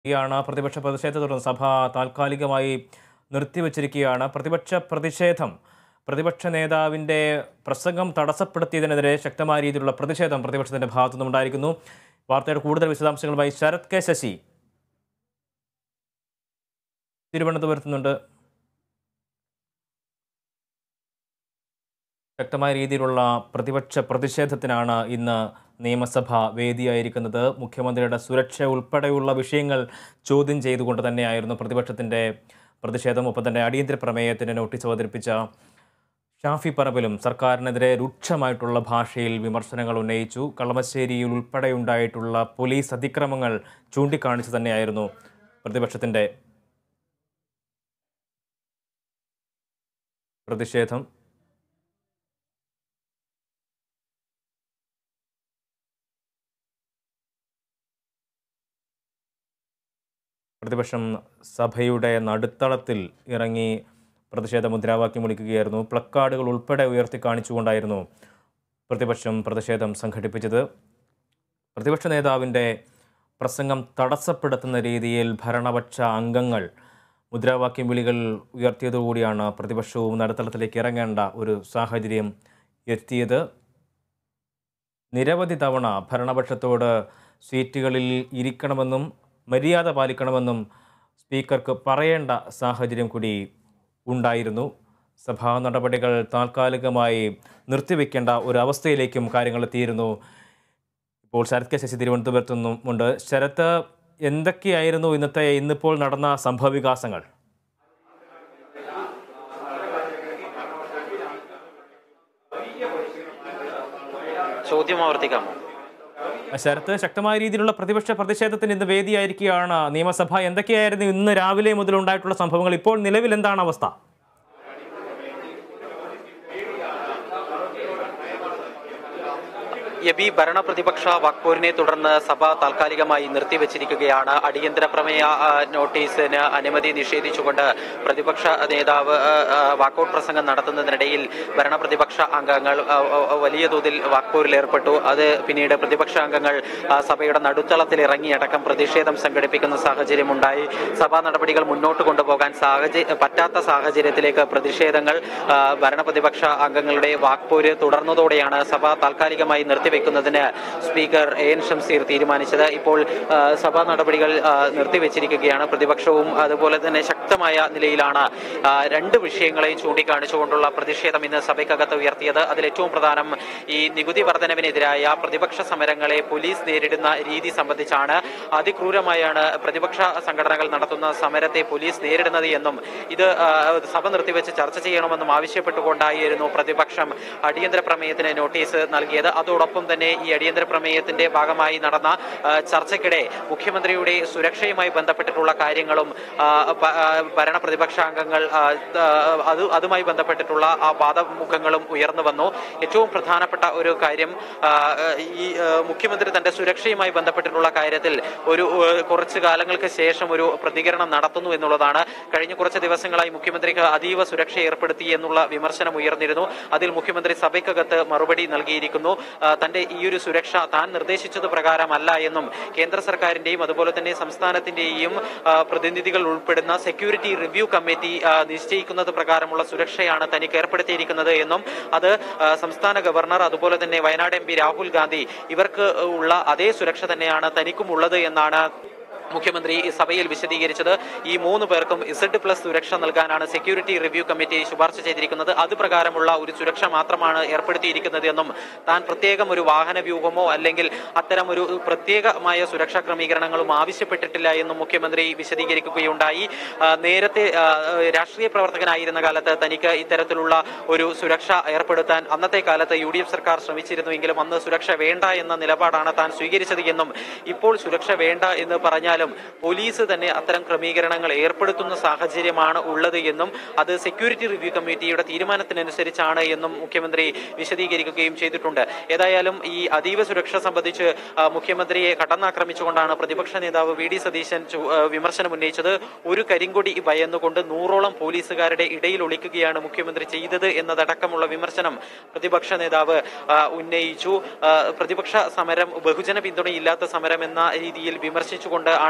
യാണ് പ്രതിപക്ഷ പ്രതിഷേധത്തെ തുടർന്ന് സഭ താൽക്കാലികമായി നിർത്തിവച്ചിരിക്കുകയാണ് പ്രതിപക്ഷ പ്രതിഷേധം പ്രതിപക്ഷ നേതാവിൻ്റെ പ്രസംഗം തടസ്സപ്പെടുത്തിയതിനെതിരെ ശക്തമായ രീതിയിലുള്ള പ്രതിഷേധം പ്രതിപക്ഷത്തിൻ്റെ ഭാഗത്തു നിന്നുണ്ടായിരിക്കുന്നു വാർത്തയുടെ കൂടുതൽ വിശദാംശങ്ങളുമായി ശരത് കെ ശശി തിരുവനന്തപുരത്ത് നിന്നുണ്ട് ശക്തമായ രീതിയിലുള്ള പ്രതിപക്ഷ പ്രതിഷേധത്തിനാണ് ഇന്ന് നിയമസഭ വേദിയായിരിക്കുന്നത് മുഖ്യമന്ത്രിയുടെ സുരക്ഷ ഉൾപ്പെടെയുള്ള വിഷയങ്ങൾ ചോദ്യം ചെയ്തുകൊണ്ട് തന്നെയായിരുന്നു പ്രതിപക്ഷത്തിൻ്റെ പ്രതിഷേധം ഒപ്പം തന്നെ അടിയന്തര പ്രമേയത്തിന് നോട്ടീസ് അവതരിപ്പിച്ച ഷാഫി പറമ്പിലും സർക്കാരിനെതിരെ രൂക്ഷമായിട്ടുള്ള ഭാഷയിൽ വിമർശനങ്ങൾ ഉന്നയിച്ചു കളമശ്ശേരിയിൽ ഉൾപ്പെടെയുണ്ടായിട്ടുള്ള പോലീസ് അതിക്രമങ്ങൾ ചൂണ്ടിക്കാണിച്ചു തന്നെയായിരുന്നു പ്രതിപക്ഷത്തിൻ്റെ പ്രതിഷേധം പ്രതിപക്ഷം സഭയുടെ നടുത്തളത്തിൽ ഇറങ്ങി പ്രതിഷേധ മുദ്രാവാക്യം വിളിക്കുകയായിരുന്നു പ്ലക്കാർഡുകൾ ഉൾപ്പെടെ ഉയർത്തി കാണിച്ചുകൊണ്ടായിരുന്നു പ്രതിപക്ഷം പ്രതിഷേധം സംഘടിപ്പിച്ചത് പ്രതിപക്ഷ നേതാവിൻ്റെ പ്രസംഗം തടസ്സപ്പെടുത്തുന്ന രീതിയിൽ ഭരണപക്ഷ അംഗങ്ങൾ മുദ്രാവാക്യം വിളികൾ ഉയർത്തിയതോടുകൂടിയാണ് പ്രതിപക്ഷവും നടുത്തളത്തിലേക്ക് ഇറങ്ങേണ്ട ഒരു സാഹചര്യം എത്തിയത് നിരവധി തവണ ഭരണപക്ഷത്തോട് സീറ്റുകളിൽ ഇരിക്കണമെന്നും മര്യാദ പാലിക്കണമെന്നും സ്പീക്കർക്ക് പറയേണ്ട സാഹചര്യം കൂടി ഉണ്ടായിരുന്നു സഭാ നടപടികൾ താൽക്കാലികമായി നിർത്തിവെക്കേണ്ട ഒരു അവസ്ഥയിലേക്കും കാര്യങ്ങൾ എത്തിയിരുന്നു ഇപ്പോൾ ശരത് കെ ശശി തിരുവനന്തപുരത്തു നിന്നും ഉണ്ട് ശരത്ത് എന്തൊക്കെയായിരുന്നു ഇന്നത്തെ ഇന്നിപ്പോൾ നടന്ന സംഭവവികാസങ്ങൾ ചോദ്യം ആവർത്തിക്കാമോ ശരത്ത് ശക്തമായ രീതിയിലുള്ള പ്രതിപക്ഷ പ്രതിഷേധത്തിന് ഇന്ന് വേദിയായിരിക്കുകയാണ് നിയമസഭ എന്തൊക്കെയായിരുന്നു ഇന്ന് രാവിലെ മുതൽ ഉണ്ടായിട്ടുള്ള സംഭവങ്ങൾ ഇപ്പോൾ നിലവിൽ എന്താണ് അവസ്ഥ എബി ഭരണ പ്രതിപക്ഷ വാക്പോരിനെ തുടർന്ന് സഭ താൽക്കാലികമായി നിർത്തിവച്ചിരിക്കുകയാണ് അടിയന്തര പ്രമേയ ആ, നോട്ടീസിന് അനുമതി നിഷേധിച്ചുകൊണ്ട് പ്രതിപക്ഷ നേതാവ് ആ, ആ, വാക്കൌട്ട് പ്രസംഗം നടത്തുന്നതിനിടയിൽ ഭരണ പ്രതിപക്ഷ അംഗങ്ങൾ ആ, ആ, വലിയ തോതിൽ വാക്പോരിൽ ഏർപ്പെട്ടു അത് പിന്നീട് പ്രതിപക്ഷ അംഗങ്ങൾ ആ, സഭയുടെ നടുത്തളത്തിൽ ഇറങ്ങിയടക്കം പ്രതിഷേധം സംഘടിപ്പിക്കുന്ന സാഹചര്യമുണ്ടായി സഭാ നടപടികൾ മുന്നോട്ട് കൊണ്ടുപോകാൻ സാഹചര്യ പറ്റാത്ത സാഹചര്യത്തിലേക്ക് പ്രതിഷേധങ്ങൾ ആ, ഭരണ പ്രതിപക്ഷ അംഗങ്ങളുടെ വാക്പോര് തുടർന്നതോടെയാണ് സഭ താൽക്കാലികമായി നിർത്തിവെക്കുന്നതിന് സ്പീക്കർ എ എൻ ഷംസീർ തീരുമാനിച്ചത് ഇപ്പോൾ ആ, സഭാ നടപടികൾ ആ, നിർത്തിവെച്ചിരിക്കുകയാണ് പ്രതിപക്ഷവും അതുപോലെ തന്നെ ശക്തമായ നിലയിലാണ് ആ, രണ്ട് വിഷയങ്ങളെയും ചൂണ്ടിക്കാണിച്ചുകൊണ്ടുള്ള പ്രതിഷേധം ഇന്ന് സഭയ്ക്കകത്ത് ഉയർത്തിയത് അതിൽ ഏറ്റവും പ്രധാനം ഈ നികുതി വർധനവിനെതിരായ പ്രതിപക്ഷ സമരങ്ങളെ പോലീസ് നേരിടുന്ന രീതി സംബന്ധിച്ചാണ് അതിക്രൂരമായാണ് പ്രതിപക്ഷ സംഘടനകൾ നടത്തുന്ന സമരത്തെ പോലീസ് നേരിടുന്നത് എന്നും ഇത് ആ, സഭ നിർത്തിവെച്ച് ചർച്ച ചെയ്യണമെന്നും ആവശ്യപ്പെട്ടുകൊണ്ടായിരുന്നു പ്രതിപക്ഷം അടിയന്തര പ്രമേയത്തിന് നോട്ടീസ് നൽകിയത് അതോടൊപ്പം തന്നെ ഈ അടിയന്തര പ്രമേയത്തിന്റെ ഭാഗമായി നടന്ന ആ, ചർച്ചയ്ക്കിടെ മുഖ്യമന്ത്രിയുടെ സുരക്ഷയുമായി ബന്ധപ്പെട്ടിട്ടുള്ള കാര്യങ്ങളും ആ, പ- ആ, ഭരണ പ്രതിപക്ഷാംഗങ്ങൾ ആ, ആ, അത് അതുമായി ബന്ധപ്പെട്ടിട്ടുള്ള ആ വാദമുഖങ്ങളും ഉയർന്നു വന്നു ഏറ്റവും പ്രധാനപ്പെട്ട ഒരു കാര്യം ആ, ഈ ആ, മുഖ്യമന്ത്രി തന്റെ സുരക്ഷയുമായി ബന്ധപ്പെട്ടിട്ടുള്ള കാര്യത്തിൽ ഒരു ആ, കുറച്ച് കാലങ്ങൾക്ക് ശേഷം ഒരു പ്രതികരണം നടത്തുന്നു എന്നുള്ളതാണ് കഴിഞ്ഞ കുറച്ച് ദിവസങ്ങളായി മുഖ്യമന്ത്രിക്ക് അതീവ സുരക്ഷ ഏർപ്പെടുത്തി എന്നുള്ള വിമർശനം ഉയർന്നിരുന്നു അതിൽ മുഖ്യമന്ത്രി സഭയ്ക്കകത്ത് മറുപടി നൽകിയിരിക്കുന്നു ആ, തന്റെ ഈ ഒരു സുരക്ഷ താൻ നിർദ്ദേശിച്ചത് പ്രകാരമല്ല എന്നും കേന്ദ്ര സർക്കാരിന്റെയും അതുപോലെ തന്നെ സംസ്ഥാനത്തിന്റെയും ആ, പ്രതിനിധികൾ ഉൾപ്പെടുന്ന സെക്യൂരിറ്റി റിവ്യൂ കമ്മിറ്റി ആ, നിശ്ചയിക്കുന്നത് പ്രകാരമുള്ള സുരക്ഷയാണ് തനിക്ക് ഏർപ്പെടുത്തിയിരിക്കുന്നത് എന്നും അത് ആ, സംസ്ഥാന ഗവർണർ അതുപോലെ തന്നെ വയനാട് എം പി രാഹുൽ ഗാന്ധി ഇവർക്ക് ഉള്ള അതേ സുരക്ഷ തന്നെയാണ് തനിക്കും ഉള്ളത് എന്നാണ് മുഖ്യമന്ത്രി ഈ സഭയിൽ വിശദീകരിച്ചത് ഈ മൂന്ന് പേർക്കും ഇസഡ് പ്ലസ് സുരക്ഷ നൽകാനാണ് സെക്യൂരിറ്റി റിവ്യൂ കമ്മിറ്റി ശുപാർശ ചെയ്തിരിക്കുന്നത് അത് പ്രകാരമുള്ള ഒരു സുരക്ഷ മാത്രമാണ് ഏർപ്പെടുത്തിയിരിക്കുന്നത് എന്നും താൻ പ്രത്യേകം ഒരു വാഹന വ്യൂഹമോ അല്ലെങ്കിൽ അത്തരം ഒരു പ്രത്യേകമായ സുരക്ഷാ ക്രമീകരണങ്ങളും ആവശ്യപ്പെട്ടിട്ടില്ല എന്നും മുഖ്യമന്ത്രി വിശദീകരിക്കുകയുണ്ടായി ആ, നേരത്തെ ആ, രാഷ്ട്രീയ പ്രവർത്തകനായിരുന്ന കാലത്ത് തനിക്ക് ഇത്തരത്തിലുള്ള ഒരു സുരക്ഷ ഏർപ്പെടുത്താൻ അന്നത്തെ കാലത്ത് യു ഡി എഫ് സർക്കാർ ശ്രമിച്ചിരുന്നുവെങ്കിലും അന്ന് സുരക്ഷ വേണ്ട എന്ന നിലപാടാണ് താൻ സ്വീകരിച്ചത് എന്നും ഇപ്പോൾ സുരക്ഷ വേണ്ട എന്ന് പറഞ്ഞാലും പോലീസ് തന്നെ അത്തരം ക്രമീകരണങ്ങൾ ഏർപ്പെടുത്തുന്ന സാഹചര്യമാണ് ഉള്ളത് എന്നും അത് സെക്യൂരിറ്റി റിവ്യൂ കമ്മിറ്റിയുടെ തീരുമാനത്തിനനുസരിച്ചാണ് എന്നും മുഖ്യമന്ത്രി വിശദീകരിക്കുകയും ചെയ്തിട്ടുണ്ട് ഏതായാലും ഈ അതീവ സുരക്ഷ സംബന്ധിച്ച് ആ, മുഖ്യമന്ത്രിയെ കടന്നാക്രമിച്ചുകൊണ്ടാണ് പ്രതിപക്ഷ നേതാവ് വി ഡി സതീശൻ ചു- ആ, വിമർശനം ഉന്നയിച്ചത് ഒരു കരിങ്കൊടി ഭയന്നുകൊണ്ട് നൂറോളം പോലീസുകാരുടെ ഇടയിൽ ഒളിക്കുകയാണ് മുഖ്യമന്ത്രി ചെയ്തത് എന്നതടക്കമുള്ള വിമർശനം പ്രതിപക്ഷ നേതാവ് ആ, ഉന്നയിച്ചു ആ, പ്രതിപക്ഷ സമരം ബഹുജന പിന്തുണയില്ലാത്ത സമരം എന്ന രീതിയിൽ വിമർശിച്ചുകൊണ്ട് ആണ്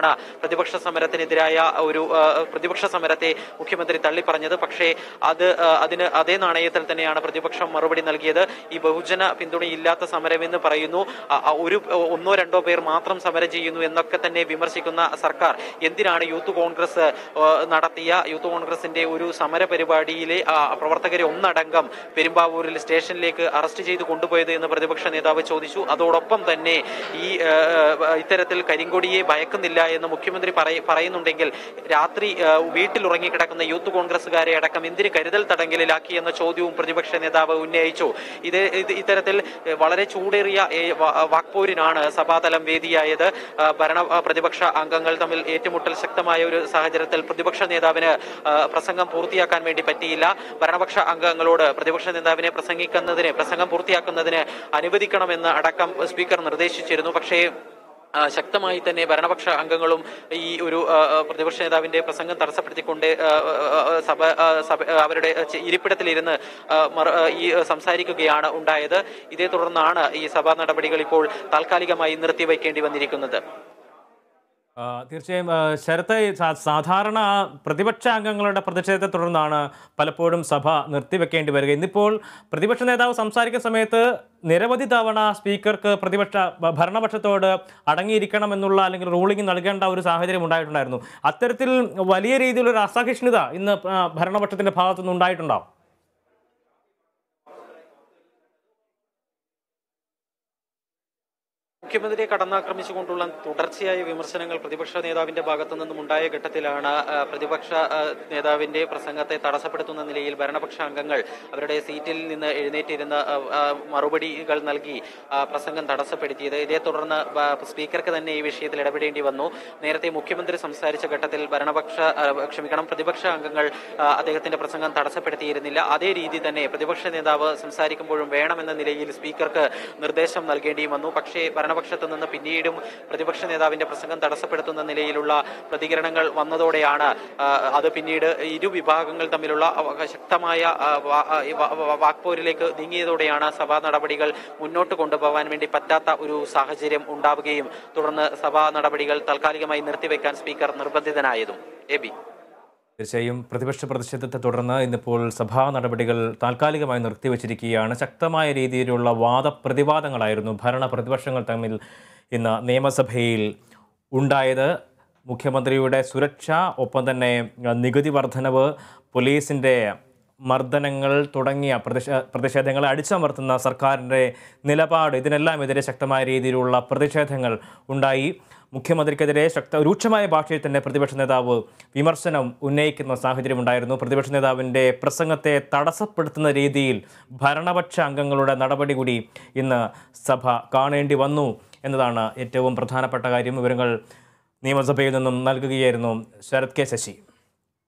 തുടർന്നാണ് പ്രതിപക്ഷ സമരത്തിനെതിരായ ഒരു ആ, പ്രതിപക്ഷ സമരത്തെ മുഖ്യമന്ത്രി തള്ളിപ്പറഞ്ഞത് പക്ഷേ അത് ആ, അതിന് അതേ നാണയത്തിൽ തന്നെയാണ് പ്രതിപക്ഷം മറുപടി നൽകിയത് ഈ ബഹുജന പിന്തുണയില്ലാത്ത സമരമെന്ന് പറയുന്നു ആ, ആ, ഒരു ഒന്നോ രണ്ടോ പേർ മാത്രം സമരം ചെയ്യുന്നു എന്നൊക്കെ തന്നെ വിമർശിക്കുന്ന സർക്കാർ എന്തിനാണ് യൂത്ത് കോൺഗ്രസ് ആ, നടത്തിയ യൂത്ത് കോൺഗ്രസിന്റെ ഒരു സമര പരിപാടിയിലെ ആ, പ്രവർത്തകരെ ഒന്നടങ്കം പെരുമ്പാവൂരിൽ സ്റ്റേഷനിലേക്ക് അറസ്റ്റ് ചെയ്ത് കൊണ്ടുപോയത് എന്ന് പ്രതിപക്ഷ നേതാവ് ചോദിച്ചു അതോടൊപ്പം തന്നെ ഈ ആ, ആ, ഇത്തരത്തിൽ കരിങ്കൊടിയെ ഭയക്കുന്നില്ല എന്ന് മുഖ്യമന്ത്രി പറയ- പറയുന്നുണ്ടെങ്കിൽ രാത്രി ആ, വീട്ടിൽ ഉറങ്ങിക്കിടക്കുന്ന യൂത്ത് കോൺഗ്രസുകാരെ അടക്കം എന്തിന് കരുതൽ തടങ്കലിലാക്കി എന്ന ചോദ്യവും പ്രതിപക്ഷ നേതാവ് ഉന്നയിച്ചു ഇത് ഇത് ഇത്തരത്തിൽ ഏ, വളരെ ചൂടേറിയ ഏ, വ- വാക്പോരിനാണ് സഭാതലം വേദിയായത് ആ, ഭരണ ആ, പ്രതിപക്ഷ അംഗങ്ങൾ തമ്മിൽ ഏറ്റുമുട്ടൽ ശക്തമായ ഒരു സാഹചര്യത്തിൽ പ്രതിപക്ഷ നേതാവിന് ആ, പ്രസംഗം പൂർത്തിയാക്കാൻ വേണ്ടി പറ്റിയില്ല ഭരണപക്ഷ അംഗങ്ങളോട് പ്രതിപക്ഷ നേതാവിനെ പ്രസംഗിക്കുന്നതിന് പ്രസംഗം പൂർത്തിയാക്കുന്നതിന് അനുവദിക്കണമെന്ന് അടക്കം സ്പീക്കർ നിർദ്ദേശിച്ചിരുന്നു പക്ഷേ ആ, ശക്തമായി തന്നെ ഭരണപക്ഷ അംഗങ്ങളും ഈ ഒരു ആ, ആ, പ്രതിപക്ഷ നേതാവിന്റെ പ്രസംഗം തടസ്സപ്പെടുത്തിക്കൊണ്ട് ആ, ആ, ആ, സഭ ആ, സഭ അവരുടെ ചെ- ഇരിപ്പിടത്തിലിരുന്ന് ആ, മറ- ആ, ഈ സംസാരിക്കുകയാണ് ഉണ്ടായത് ഇതേ തുടർന്നാണ് ഈ സഭാ നടപടികൾ ഇപ്പോൾ താൽക്കാലികമായി നിർത്തിവെക്കേണ്ടി വന്നിരിക്കുന്നത് ആ, തീർച്ചയായും ആ, ശരത്ത് ഈ സാ- സാധാരണ പ്രതിപക്ഷ അംഗങ്ങളുടെ പ്രതിഷേധത്തെ തുടർന്നാണ് പലപ്പോഴും സഭ നിർത്തിവെക്കേണ്ടി വരിക ഇന്നിപ്പോൾ പ്രതിപക്ഷ നേതാവ് സംസാരിക്കുന്ന സമയത്ത് നിരവധി തവണ സ്പീക്കർക്ക് പ്രതിപക്ഷ ഭ- ഭരണപക്ഷത്തോട് അടങ്ങിയിരിക്കണമെന്നുള്ള അല്ലെങ്കിൽ റൂളിംഗ് നൽകേണ്ട ഒരു സാഹചര്യം ഉണ്ടായിട്ടുണ്ടായിരുന്നു അത്തരത്തിൽ വലിയ രീതിയിലൊരു അസഹിഷ്ണുത ഇന്ന് ആ, ഭരണപക്ഷത്തിന്റെ ഭാഗത്തുനിന്ന് ഉണ്ടായിട്ടുണ്ടോ മുഖ്യമന്ത്രിയെ കടന്നാക്രമിച്ചുകൊണ്ടുള്ള തുടർച്ചയായ വിമർശനങ്ങൾ പ്രതിപക്ഷ നേതാവിന്റെ ഭാഗത്തു നിന്നും ഉണ്ടായ ഘട്ടത്തിലാണ് ആ, പ്രതിപക്ഷ ആ, നേതാവിന്റെ പ്രസംഗത്തെ തടസ്സപ്പെടുത്തുന്ന നിലയിൽ ഭരണപക്ഷ അംഗങ്ങൾ അവരുടെ സീറ്റിൽ നിന്ന് എഴുന്നേറ്റിരുന്ന ആ, ആ, മറുപടികൾ നൽകി ആ, പ്രസംഗം തടസ്സപ്പെടുത്തിയത് ഇതേ തുടർന്ന് ബ- സ്പീക്കർക്ക് തന്നെ ഈ വിഷയത്തിൽ ഇടപെടേണ്ടി വന്നു നേരത്തെ മുഖ്യമന്ത്രി സംസാരിച്ച ഘട്ടത്തിൽ ഭരണപക്ഷ ആ, ക്ഷമിക്കണം പ്രതിപക്ഷ അംഗങ്ങൾ ആ, അദ്ദേഹത്തിന്റെ പ്രസംഗം തടസ്സപ്പെടുത്തിയിരുന്നില്ല അതേ രീതി തന്നെ പ്രതിപക്ഷ നേതാവ് സംസാരിക്കുമ്പോഴും വേണമെന്ന നിലയിൽ സ്പീക്കർക്ക് നിർദ്ദേശം നൽകേണ്ടിയും വന്നു പക്ഷേ ഭരണപക്ഷത്തു നിന്ന് പിന്നീടും പ്രതിപക്ഷ നേതാവിന്റെ പ്രസംഗം തടസ്സപ്പെടുത്തുന്ന നിലയിലുള്ള പ്രതികരണങ്ങൾ വന്നതോടെയാണ് ആ, അത് പിന്നീട് ഇരു വിഭാഗങ്ങൾ തമ്മിലുള്ള അവ- ശക്തമായ ആ, വാ- ആ, ഈ വാ- വാ- വാക്പോരിലേക്ക് നീങ്ങിയതോടെയാണ് സഭാ നടപടികൾ മുന്നോട്ട് കൊണ്ടുപോകാൻ വേണ്ടി പറ്റാത്ത ഒരു സാഹചര്യം ഉണ്ടാവുകയും തുടർന്ന് സഭാ നടപടികൾ താൽക്കാലികമായി നിർത്തിവെക്കാൻ സ്പീക്കർ നിർബന്ധിതനായതും എ ബി തീർച്ചയായും പ്രതിപക്ഷ പ്രതിഷേധത്തെ തുടർന്ന് ഇന്നിപ്പോൾ സഭാ നടപടികൾ താൽക്കാലികമായി നിർത്തിവച്ചിരിക്കുകയാണ് ശക്തമായ രീതിയിലുള്ള വാദപ്രതിവാദങ്ങളായിരുന്നു ഭരണ പ്രതിപക്ഷങ്ങൾ തമ്മിൽ ഇന്ന് നിയമസഭയിൽ ഉണ്ടായത് മുഖ്യമന്ത്രിയുടെ സുരക്ഷ ഒപ്പം തന്നെ അഹ്, നികുതി വർധനവ് പോലീസിൻ്റെ മർദ്ദനങ്ങൾ തുടങ്ങിയ പ്രതിഷേ പ്രതിഷേധങ്ങളെ അടിച്ചമർത്തുന്ന സർക്കാരിൻ്റെ നിലപാട് ഇതിനെല്ലാം എതിരെ ശക്തമായ രീതിയിലുള്ള പ്രതിഷേധങ്ങൾ ഉണ്ടായി മുഖ്യമന്ത്രിക്കെതിരെ ശക്ത രൂക്ഷമായ ഭാഷയിൽ തന്നെ പ്രതിപക്ഷ നേതാവ് വിമർശനം ഉന്നയിക്കുന്ന സാഹചര്യമുണ്ടായിരുന്നു പ്രതിപക്ഷ നേതാവിൻ്റെ പ്രസംഗത്തെ തടസ്സപ്പെടുത്തുന്ന രീതിയിൽ ഭരണപക്ഷ അംഗങ്ങളുടെ നടപടി കൂടി ഇന്ന് സഭ കാണേണ്ടി വന്നു എന്നതാണ് ഏറ്റവും പ്രധാനപ്പെട്ട കാര്യം വിവരങ്ങൾ നിയമസഭയിൽ നിന്നും നൽകുകയായിരുന്നു ശരത് കെ ശശി